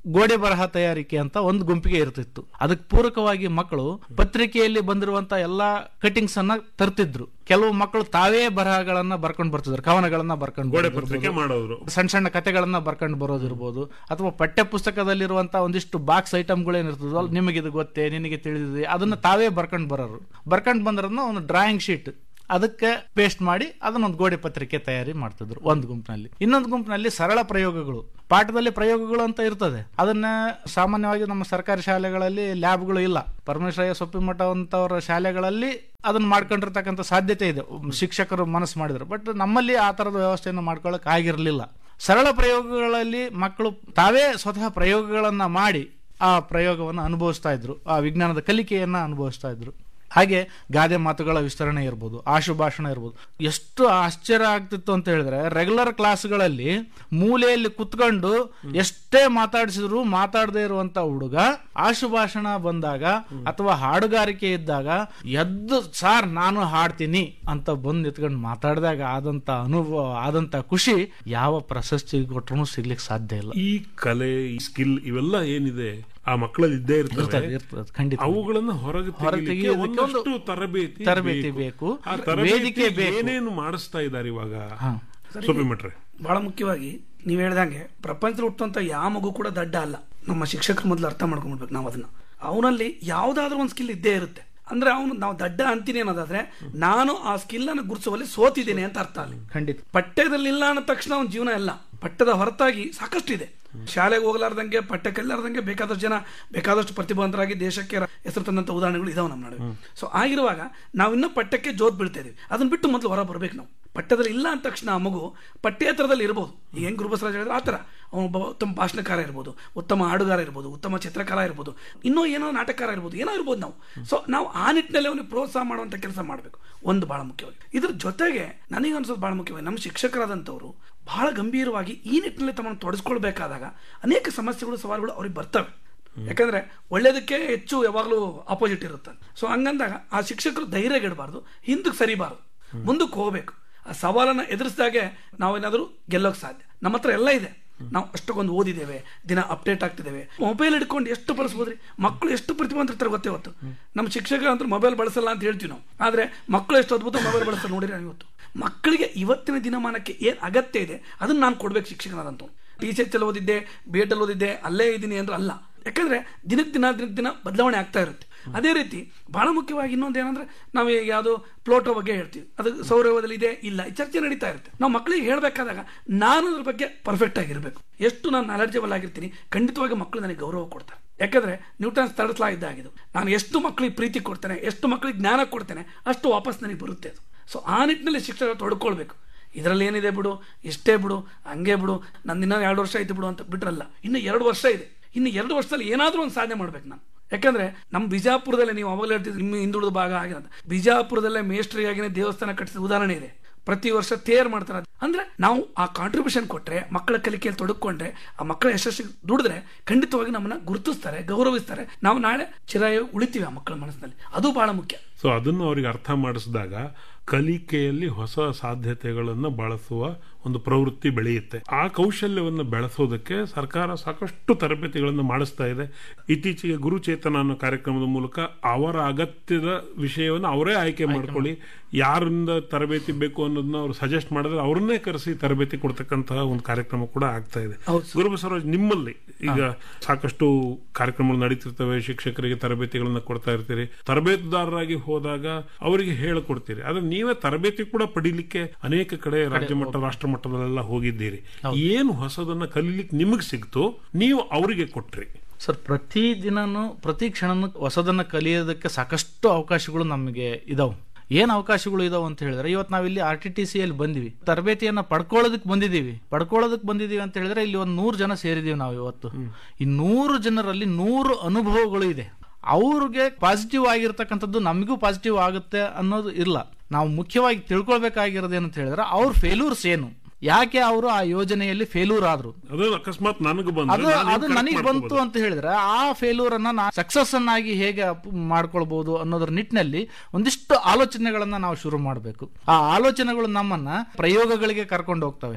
ಗೋಡೆ ಬರಹ ತಯಾರಿಕೆ ಅಂತ ಒಂದು ಗುಂಪಿಗೆ ಇರ್ತಿತ್ತು ಅದಕ್ಕೆ ಪೂರಕವಾಗಿ ಮಕ್ಕಳು ಪತ್ರಿಕೆಯಲ್ಲಿ ಬಂದಿರುವಂತ ಎಲ್ಲಾ ಕಟಿಂಗ್ಸ್ ಅನ್ನ ತರ್ತಿದ್ರು ಕೆಲವು ಮಕ್ಕಳು ತಾವೇ ಬರಹಗಳನ್ನ ಬರ್ಕೊಂಡು ಬರ್ತಿದ್ರು ಕವನಗಳನ್ನ ಬರ್ಕೊಂಡು ಗೋಡೆ ಬರ್ತಿದ್ರು. ಪತ್ರಿಕೆ ಮಾಡೋದ್ರು ಸಣ್ಣ ಸಣ್ಣ ಕಥೆಗಳನ್ನ ಬರ್ಕೊಂಡು ಬರೋದಿರ್ಬೋದು ಅಥವಾ ಪಠ್ಯ ಪುಸ್ತಕದಲ್ಲಿರುವಂತಹ ಒಂದಿಷ್ಟು ಬಾಕ್ಸ್ ಐಟಮ್ಗಳೇನಿರ್ತದೋ ನಿಮಗೆ ಇದು ಗೊತ್ತೇ ನಿನಗೆ ತಿಳಿದಿದೆ ಅದನ್ನ ತಾವೇ ಬರ್ಕೊಂಡು ಬರೋರು ಬರ್ಕೊಂಡು ಬಂದ್ರನ್ನ ಒಂದು ಡ್ರಾಯಿಂಗ್ ಶೀಟ್ ಅದಕ್ಕೆ ಪೇಸ್ಟ್ ಮಾಡಿ ಅದನ್ನೊಂದು ಗೋಡೆ ಪತ್ರಿಕೆ ತಯಾರಿ ಮಾಡ್ತಿದ್ರು ಒಂದು ಗುಂಪಿನಲ್ಲಿ ಇನ್ನೊಂದು ಗುಂಪಿನಲ್ಲಿ ಸರಳ ಪ್ರಯೋಗಗಳು ಪಾಠದಲ್ಲಿ ಪ್ರಯೋಗಗಳು ಅಂತ ಇರ್ತದೆ ಅದನ್ನ ಸಾಮಾನ್ಯವಾಗಿ ನಮ್ಮ ಸರ್ಕಾರಿ ಶಾಲೆಗಳಲ್ಲಿ ಲ್ಯಾಬ್ಗಳು ಇಲ್ಲ ಪರಮೇಶ್ವರಯ್ಯ ಸೊಪ್ಪಿಮಠ ಅಂತವರ ಶಾಲೆಗಳಲ್ಲಿ ಅದನ್ನ ಮಾಡ್ಕೊಂಡಿರ್ತಕ್ಕಂಥ ಸಾಧ್ಯತೆ ಇದೆ ಶಿಕ್ಷಕರು ಮನಸ್ಸು ಮಾಡಿದ್ರು ಬಟ್ ನಮ್ಮಲ್ಲಿ ಆ ತರದ ವ್ಯವಸ್ಥೆಯನ್ನು ಮಾಡ್ಕೊಳ್ಳಕ್ ಆಗಿರಲಿಲ್ಲ ಸರಳ ಪ್ರಯೋಗಗಳಲ್ಲಿ ಮಕ್ಕಳು ತಾವೇ ಸ್ವತಃ ಪ್ರಯೋಗಗಳನ್ನ ಮಾಡಿ ಆ ಪ್ರಯೋಗವನ್ನು ಅನುಭವಿಸ್ತಾ ಇದ್ರು ಆ ವಿಜ್ಞಾನದ ಕಲಿಕೆಯನ್ನ ಅನುಭವಿಸ್ತಾ ಇದ್ರು ಹಾಗೆ ಗಾದೆ ಮಾತುಗಳ ವಿಸ್ತರಣೆ ಇರ್ಬೋದು ಆಶುಭಾಷಣ ಇರ್ಬೋದು ಎಷ್ಟು ಆಶ್ಚರ್ಯ ಆಗ್ತಿತ್ತು ಅಂತ ಹೇಳಿದ್ರೆ ರೆಗ್ಯುಲರ್ ಕ್ಲಾಸ್ಗಳಲ್ಲಿ ಮೂಲೆಯಲ್ಲಿ ಕುತ್ಕೊಂಡು ಎಷ್ಟೇ ಮಾತಾಡಿಸಿದ್ರು ಮಾತಾಡದೇ ಇರುವಂತ ಹುಡುಗ ಆಶುಭಾಷಣ ಬಂದಾಗ ಅಥವಾ ಹಾಡುಗಾರಿಕೆ ಇದ್ದಾಗ ಎದ್ದು ಸಾರ್ ನಾನು ಹಾಡ್ತೀನಿ ಅಂತ ಬಂದು ನಿಂತ್ಕೊಂಡು ಮಾತಾಡಿದಾಗ ಆದಂತ ಅನುಭವ ಆದಂತ ಖುಷಿ ಯಾವ ಪ್ರಶಸ್ತಿ ಕೊಟ್ಟರು ಸಿಗ್ಲಿಕ್ಕೆ ಸಾಧ್ಯ ಇಲ್ಲ ಈ ಕಲೆ ಈ ಸ್ಕಿಲ್ ಇವೆಲ್ಲ ಏನಿದೆ ಆ ಮಕ್ಕಳಲ್ಲಿ ಇದ್ದೇ ಇರ್ತವೆ ಇರ್ತದೆ, ಇರ್ತದೆ, ಖಂಡಿತ ಅವುಗಳನ್ನ ಹೊರಗೆ ಹೊರಗೆ ತೆಗಿಲಿಕ್ಕೆ ತೆಗೆಯೋದಕ್ಕೆ ಒಂದು ಒಂದಷ್ಟು ತರಬೇತಿ ತರಬೇತಿ ಬೇಕು. ಆ ತರಬೇತಿ ವೇದಿಕೆ ಬೇಕು. ಏನೇನು ಮಾಡಿಸ್ತಾ ಇದ್ದಾರೆ ಇವಾಗ ಹಾ. ಸೊಪ್ಪಿಮಟ್ರೆ ಬಹಳ ಮುಖ್ಯವಾಗಿ ನೀವು ಹೇಳ್ದಂಗೆ ಪ್ರಪಂಚದಲ್ಲಿ ಹುಟ್ಟುವಂತ ಯಾವ ಮಗು ಕೂಡ ದಡ್ಡ ಅಲ್ಲ ನಮ್ಮ ಶಿಕ್ಷಕರು ಮೊದಲು ಅರ್ಥ ಮಾಡ್ಕೊಂಡ್ಬಿಡ್ಬೇಕು ನಾವು ಅದನ್ನ ಅವನಲ್ಲಿ ಯಾವ್ದಾದ್ರೂ ಒಂದು ಸ್ಕಿಲ್ ಇದ್ದೇ ಇರುತ್ತೆ ಅಂದ್ರೆ ಅವನು ನಾವು ದಡ್ಡ ಅಂತೀನಿ ಅನ್ನೋದಾದ್ರೆ ನಾನು ಆ ಸ್ಕಿಲ್ ಅನ್ನು ಗುರುಸುವಲ್ಲಿ ಸೋತಿದ್ದೇನೆ ಅಂತ ಅರ್ಥ ಅಲ್ಲಿ ಖಂಡಿತ ಪಠ್ಯದಲ್ಲಿ ಇಲ್ಲ ಅಂದ ತಕ್ಷಣ ಅವನ ಜೀವನ ಇಲ್ಲ ಪಠ್ಯದ ಹೊರತಾಗಿ ಸಾಕಷ್ಟು ಇದೆ ಶಾಲೆಗೆ ಹೋಗಲಾರ್ದಂಗೆ ಪಠ್ಯ ಕಲಿಲಾರ್ದಂಗೆ ಬೇಕಾದಷ್ಟು ಜನ ಬೇಕಾದಷ್ಟು ಪ್ರತಿಭಾವಂತರಾಗಿ ದೇಶಕ್ಕೆ ರ- ಹೆಸರು ತಂದಂತ ಉದಾಹರಣೆಗಳು ಇದಾವೆ ನಮ್ಮ ನಡುವೆ ಸೊ ಆಗಿರುವಾಗ ನಾವು ಇನ್ನೂ ಪಠ್ಯಕ್ಕೆ ಜೋತ್ ಬೀಳ್ತಾ ಇದೀವಿ ಅದನ್ನ ಬಿಟ್ಟು ಮೊದಲು ಹೊರ ಬರ್ಬೇಕು ನಾವು ಪಠ್ಯದಲ್ಲಿ ಇಲ್ಲ ಅಂದ ತಕ್ಷಣ ಆ ಮಗು ಪಠ್ಯೇತರದಲ್ಲಿ ಇರ್ಬೋದು ಈಗ ಹೆಂಗ್ ಗುರುಬಸರಾಜ್ ಹೇಳಿದ್ರೆ ಆ ಥರ ಅವನು ಒಬ್ಬ ಉತ್ತಮ ಭಾಷಣಕಾರ ಇರ್ಬೋದು ಉತ್ತಮ ಹಾಡುಗಾರ ಇರ್ಬೋದು ಉತ್ತಮ ಚಿತ್ರಕಲಾ ಇರ್ಬೋದು ಇನ್ನೂ ಏನೋ ನಾಟಕಕಾರ ಇರ್ಬೋದು ಏನೋ ಇರ್ಬೋದು ನಾವು ಸೊ ನಾವು ಆ ನಿಟ್ಟಿನಲ್ಲಿ ಅವನಿಗೆ ಪ್ರೋತ್ಸಾಹ ಮಾಡುವಂಥ ಕೆಲಸ ಮಾಡಬೇಕು ಒಂದು ಬಹಳ ಮುಖ್ಯವಾಗಿ ಇದ್ರ ಜೊತೆಗೆ ನನಗೆ ಅನ್ಸೋದು ಬಹಳ ಮುಖ್ಯವಾಗಿ ನಮ್ಮ ಶಿಕ್ಷಕರಾದಂಥವ್ರು ಬಹಳ ಗಂಭೀರವಾಗಿ ಈ ನಿಟ್ಟಿನಲ್ಲಿ ತಮ್ಮನ್ನು ತೊಡಸ್ಕೊಳ್ಬೇಕಾದಾಗ ಅನೇಕ ಸಮಸ್ಯೆಗಳು ಸವಾಲುಗಳು ಅವ್ರಿಗೆ ಬರ್ತವೆ ಯಾಕಂದ್ರೆ ಒಳ್ಳೇದಕ್ಕೆ ಹೆಚ್ಚು ಯಾವಾಗಲೂ ಆಪೋಸಿಟ್ ಇರುತ್ತೆ ಸೊ ಹಂಗಂದಾಗ ಆ ಶಿಕ್ಷಕರು ಧೈರ್ಯಗೆಡಬಾರ್ದು ಹಿಂದಕ್ಕೆ ಸರಿಬಾರ್ದು ಮುಂದಕ್ಕೆ ಹೋಗ್ಬೇಕು ಆ ಸವಾಲನ್ನ ಎದುರಿಸಿದಾಗೆ ನಾವೇನಾದರೂ ಗೆಲ್ಲೋಕೆ ಸಾಧ್ಯ ನಮ್ಮ ಹತ್ರ ಎಲ್ಲ ಇದೆ ನಾವು ಅಷ್ಟಕ್ಕೊಂದು ಓದಿದ್ದೇವೆ ದಿನ ಅಪ್ಡೇಟ್ ಆಗ್ತಿದ್ದೇವೆ ಮೊಬೈಲ್ ಹಿಡ್ಕೊಂಡು ಎಷ್ಟು ಬಳಸ್ಬೋದ್ರಿ ಮಕ್ಕಳು ಎಷ್ಟು ಪ್ರತಿಭಾವಂತರಿರ್ತಾರೆ ಗೊತ್ತೇ ಹೊತ್ತು ನಮ್ಮ ಶಿಕ್ಷಕರು ಅಂತೂ ಮೊಬೈಲ್ ಬಳಸಲ್ಲ ಅಂತ ಹೇಳ್ತೀವಿ ನಾವು ಆದ್ರೆ ಮಕ್ಕಳು ಎಷ್ಟು ಅದ್ಭುತ ಮೊಬೈಲ್ ಬಳಸ್ತಾರೆ ನೋಡಿರಿ ನಾವು ಇವತ್ತು ಮಕ್ಕಳಿಗೆ ಇವತ್ತಿನ ದಿನಮಾನಕ್ಕೆ ಏನು ಅಗತ್ಯ ಇದೆ ಅದನ್ನ ನಾನು ಕೊಡ್ಬೇಕು ಶಿಕ್ಷಕನಾದಂತ ಟಿ ಸಿ ಎಚ್ ಅಲ್ಲಿ ಓದಿದ್ದೆ ಬಿ ಎಡ್ ಅಲ್ಲಿ ಓದಿದ್ದೆ ಅಲ್ಲೇ ಇದ್ದೀನಿ ಅಂದ್ರೆ ಅಲ್ಲ ಯಾಕಂದ್ರೆ ದಿನಕ್ಕೆ ದಿನ ದಿನಕ್ಕೆ ದಿನ ಬದಲಾವಣೆ ಆಗ್ತಾ ಇರುತ್ತೆ ಅದೇ ರೀತಿ ಬಹಳ ಮುಖ್ಯವಾಗಿ ಇನ್ನೊಂದು ಏನಂದ್ರೆ ನಾವು ಈಗ ಯಾವುದೋ ಪ್ಲೋಟೋ ಬಗ್ಗೆ ಹೇಳ್ತೀವಿ ಅದು ಸೌರವ್ಯದಲ್ಲಿ ಇದೆ ಇಲ್ಲ ಈ ಚರ್ಚೆ ನಡೀತಾ ಇರುತ್ತೆ ನಾವು ಮಕ್ಕಳಿಗೆ ಹೇಳಬೇಕಾದಾಗ ನಾನು ಅದ್ರ ಬಗ್ಗೆ ಪರ್ಫೆಕ್ಟ್ ಆಗಿರಬೇಕು ಎಷ್ಟು ನಾನು ನಾಲೆಡ್ಜಬಲ್ ಆಗಿರ್ತೀನಿ ಖಂಡಿತವಾಗಿ ಮಕ್ಕಳು ನನಗೆ ಗೌರವ ಕೊಡ್ತಾರೆ ಯಾಕಂದ್ರೆ ನ್ಯೂಟನ್ಸ್ ಥರ್ಡ್ ಲಾ ಇದ್ದಾಗಿದ್ದು ನಾನು ಎಷ್ಟು ಮಕ್ಕಳಿಗೆ ಪ್ರೀತಿ ಕೊಡ್ತೇನೆ ಎಷ್ಟು ಮಕ್ಕಳಿಗೆ ಜ್ಞಾನ ಕೊಡ್ತೇನೆ ಅಷ್ಟು ವಾಪಸ್ ನನಗೆ ಬರುತ್ತೆ ಅದು ಸೊ ಆ ನಿಟ್ಟಿನಲ್ಲಿ ಶಿಕ್ಷಕರು ತೊಡ್ಕೊಳ್ಬೇಕು ಇದರಲ್ಲಿ ಏನಿದೆ ಬಿಡು ಇಷ್ಟೇ ಬಿಡು ಹಂಗೆ ಬಿಡು ನಂದಿನ ಎರಡು ವರ್ಷ ಆಯ್ತು ಬಿಡು ಅಂತ ಬಿಟ್ರಲ್ಲ ಇನ್ನು ಎರಡು ವರ್ಷ ಇದೆ ಇನ್ನು ಎರಡು ವರ್ಷದಲ್ಲಿ ಏನಾದರೂ ಒಂದು ಸಾಧನೆ ಮಾಡ್ಬೇಕು ನಾನು ಯಾಕಂದ್ರೆ ನಮ್ಮ ಬಿಜಾಪುರದಲ್ಲೇ ನೀವು ಅವಾಗಲೇ ಹೇಳ್ತಿದ್ರಿ ನಿಮ್ಮ ಹಿಂದುಳಿದ ಭಾಗ ಆಗಿದೆ ಅಂತ ಬಿಜಾಪುರದಲ್ಲೇ ಮೇಸ್ಟ್ರಿಯಾಗಿನೇ ದೇವಸ್ಥಾನ ಕಟ್ಟಿಸಿದ ಉದಾಹರಣೆ ಇದೆ ಪ್ರತಿ ವರ್ಷ ತೇರ್ ಮಾಡ್ತಾರೆ ಅಂದ್ರೆ ನಾವು ಆ ಕಾಂಟ್ರಿಬ್ಯೂಷನ್ ಕೊಟ್ರೆ ಮಕ್ಕಳ ಕಲಿಕೆಯಲ್ಲಿ ತೊಡಕೊಂಡ್ರೆ ಆ ಮಕ್ಕಳ ಯಶಸ್ಸಿಗೆ ದುಡಿದ್ರೆ ಖಂಡಿತವಾಗಿ ನಮ್ಮನ್ನ ಗುರುತಿಸ್ತಾರೆ ಗೌರವಿಸ್ತಾರೆ ನಾವು ನಾಳೆ ಚಿರಾಯ ಉಳಿತೀವಿ ಆ ಮಕ್ಕಳ ಮನಸ್ಸಿನಲ್ಲಿ ಅದು ಬಹಳ ಮುಖ್ಯ ಸೊ ಅದನ್ನು ಅವರಿಗೆ ಅರ್ಥ ಮಾಡಿಸಿದಾಗ ಕಲಿಕೆಯಲ್ಲಿ ಹೊಸ ಸಾಧ್ಯತೆಗಳನ್ನು ಬಳಸುವ ಒಂದು ಪ್ರವೃತ್ತಿ ಬೆಳೆಯುತ್ತೆ ಆ ಕೌಶಲ್ಯವನ್ನು ಬೆಳೆಸೋದಕ್ಕೆ ಸರ್ಕಾರ ಸಾಕಷ್ಟು ತರಬೇತಿಗಳನ್ನು ಮಾಡಿಸ್ತಾ ಇದೆ ಇತ್ತೀಚೆಗೆ ಗುರುಚೇತನ ಅನ್ನೋ ಕಾರ್ಯಕ್ರಮದ ಮೂಲಕ ಅವರ ಅಗತ್ಯದ ವಿಷಯವನ್ನು ಅವರೇ ಆಯ್ಕೆ ಮಾಡ್ಕೊಳ್ಳಿ ಯಾರಿಂದ ತರಬೇತಿ ಬೇಕು ಅನ್ನೋದನ್ನ ಅವ್ರು ಸಜೆಸ್ಟ್ ಮಾಡಿದ್ರೆ ಅವ್ರನ್ನೇ ಕರೆಸಿ ತರಬೇತಿ ಕೊಡ್ತಕ್ಕಂತಹ ಒಂದು ಕಾರ್ಯಕ್ರಮ ಕೂಡ ಆಗ್ತಾ ಇದೆ ಹೌದು ಸರ್. ಗುರುಬಸವರಾಜ್ ನಿಮ್ಮಲ್ಲಿ ಈಗ ಸಾಕಷ್ಟು ಕಾರ್ಯಕ್ರಮಗಳು ನಡೀತಿರ್ತವೆ ಶಿಕ್ಷಕರಿಗೆ ತರಬೇತಿಗಳನ್ನ ಕೊಡ್ತಾ ಇರ್ತೀರಿ ತರಬೇತುದಾರರಾಗಿ ಹೋದಾಗ ಅವರಿಗೆ ಹೇಳಿಕೊಡ್ತೀರಿ ಆದ್ರೆ ನೀವೇ ತರಬೇತಿ ಕೂಡ ಪಡಿಲಿಕ್ಕೆ ಅನೇಕ ಕಡೆ ರಾಜ್ಯ ಮಟ್ಟ ರಾಷ್ಟ್ರ ಮಟ್ಟದಲ್ಲೆಲ್ಲ ಹೋಗಿದ್ದೀರಿ ಏನು ಹೊಸದನ್ನ ಕಲೀಲಿಕ್ಕೆ ನಿಮಗೆ ಸಿಕ್ತು ನೀವು ಅವರಿಗೆ ಕೊಟ್ರಿ ಸರ್ ಪ್ರತಿ ದಿನನೂ ಪ್ರತಿ ಕ್ಷಣನೂ ಹೊಸದನ್ನ ಕಲಿಯೋದಕ್ಕೆ ಸಾಕಷ್ಟು ಅವಕಾಶಗಳು ನಮಗೆ ಇದಾವೆ ಏನ್ ಅವಕಾಶಗಳು ಇದಾವೆ ಅಂತ ಹೇಳಿದ್ರೆ ಇವತ್ತು ನಾವಿಲ್ಲಿ ಆರ್ ಟಿ ಟಿ ಸಿ ಅಲ್ಲಿ ಬಂದಿವಿ ತರಬೇತಿಯನ್ನ ಪಡ್ಕೊಳ್ಳೋದಕ್ಕೆ ಬಂದಿದ್ದೀವಿ ಪಡ್ಕೊಳ್ಳೋದಕ್ಕೆ ಬಂದಿದ್ದೀವಿ ಅಂತ ಹೇಳಿದ್ರೆ ಇಲ್ಲಿ ಒಂದು ನೂರು ಜನ ಸೇರಿದೀವಿ ನಾವು ಇವತ್ತು ಈ ನೂರು ಜನರಲ್ಲಿ ನೂರು ಅನುಭವಗಳು ಇದೆ ಅವ್ರಿಗೆ ಪಾಸಿಟಿವ್ ಆಗಿರ್ತಕ್ಕಂಥದ್ದು ನಮಗೂ ಪಾಸಿಟಿವ್ ಆಗುತ್ತೆ ಅನ್ನೋದು ಇಲ್ಲ ನಾವು ಮುಖ್ಯವಾಗಿ ತಿಳ್ಕೊಳ್ಬೇಕಾಗಿರೋದು ಏನಂತ ಹೇಳಿದ್ರೆ ಅವ್ರ ಫೇಲ್ಯೂರ್ಸ್ ಏನು ಯಾಕೆ ಅವರು ಆ ಯೋಜನೆಯಲ್ಲಿ ಫೇಲ್ಯೂರ್ ಆದ್ರು ಅದು ಅಕಸ್ಮಾತ್ ನನಗೆ ಅದು ಬಂದ್ರೆ ಅದು ನನಗೆ ಬಂತು ಅಂತ ಹೇಳಿದ್ರೆ ಆ ಫೇಲ್ಯೂರ್ ಅನ್ನ ನಾ ಸಕ್ಸಸ್ ಅನ್ನಾಗಿ ಹೇಗೆ ಅಪ್- ಮಾಡ್ಕೊಳ್ಬಹುದು ಅನ್ನೋದ್ರ ನಿಟ್ಟಿನಲ್ಲಿ ಒಂದಿಷ್ಟು ಆಲೋಚನೆಗಳನ್ನ ನಾವು ಶುರು ಮಾಡಬೇಕು ಆ ಆಲೋಚನೆಗಳು ನಮ್ಮನ್ನ ಪ್ರಯೋಗಗಳಿಗೆ ಕರ್ಕೊಂಡು ಹೋಗ್ತವೆ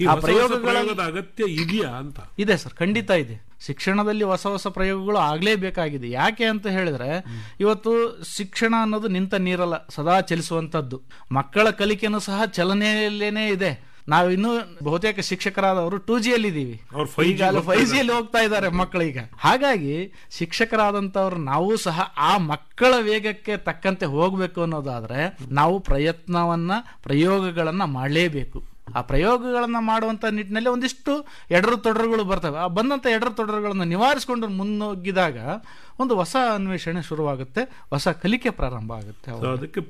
ಈ ಆ ಹೊಸ ಹೊಸ ಪ್ರಯೋಗಗಳ ಪ್ರಯೋಗದ ಅಗತ್ಯ ಇದೆಯಾ ಅಂತ ಇದೆ ಸರ್ ಖಂಡಿತ ಇದೆ ಶಿಕ್ಷಣದಲ್ಲಿ ಹೊಸ ಹೊಸ ಪ್ರಯೋಗಗಳು ಆಗ್ಲೇಬೇಕಾಗಿದೆ ಯಾಕೆ ಅಂತ ಹೇಳಿದ್ರೆ ಇವತ್ತು ಶಿಕ್ಷಣ ಅನ್ನೋದು ನಿಂತ ನೀರಲ್ಲ ಸದಾ ಚಲಿಸುವಂತದ್ದು ಮಕ್ಕಳ ಕಲಿಕೆನೂ ಸಹ ಚಲನೆಯಲ್ಲೇನೆ ಇದೆ ನಾವು ಇನ್ನೂ ಬಹುತೇಕ ಶಿಕ್ಷಕರಾದವರು ಟೂ ಜಿ ಅಲ್ಲಿ ಇದೀವಿ ಅವ್ರು 5G ಈಗ ಫೈವ್ ಜಿ ಅಲ್ಲಿ ಹೋಗ್ತಾ ಇದ್ದಾರೆ ಮಕ್ಕಳೀಗ ಹಾಗಾಗಿ ಶಿಕ್ಷಕರಾದಂತವ್ರು ನಾವು ಸಹ ಆ ಮಕ್ಕಳ ವೇಗಕ್ಕೆ ತಕ್ಕಂತೆ ಹೋಗ್ಬೇಕು ಅನ್ನೋದಾದ್ರೆ ನಾವು ಪ್ರಯತ್ನವನ್ನ ಪ್ರಯೋಗಗಳನ್ನ ಮಾಡಲೇಬೇಕು ಆ ಪ್ರಯೋಗಗಳನ್ನ ಮಾಡುವಂತ ನಿಟ್ಟಿನಲ್ಲಿ ಒಂದಿಷ್ಟು ಎಡರು ತೊಡರುಗಳು ಬರ್ತವೆ ಆ ಬಂದಂತ ಎಡರು ತೊಡರುಗಳನ್ನು ನಿವಾರಿಸಿಕೊಂಡು ಮುನ್ನುಗ್ಗಿದಾಗ ಒಂದು ಹೊಸ ಅನ್ವೇಷಣೆ ಶುರುವಾಗುತ್ತೆ ಹೊಸ ಕಲಿಕೆ ಪ್ರಾರಂಭ ಆಗುತ್ತೆ So ಅದಕ್ಕೆ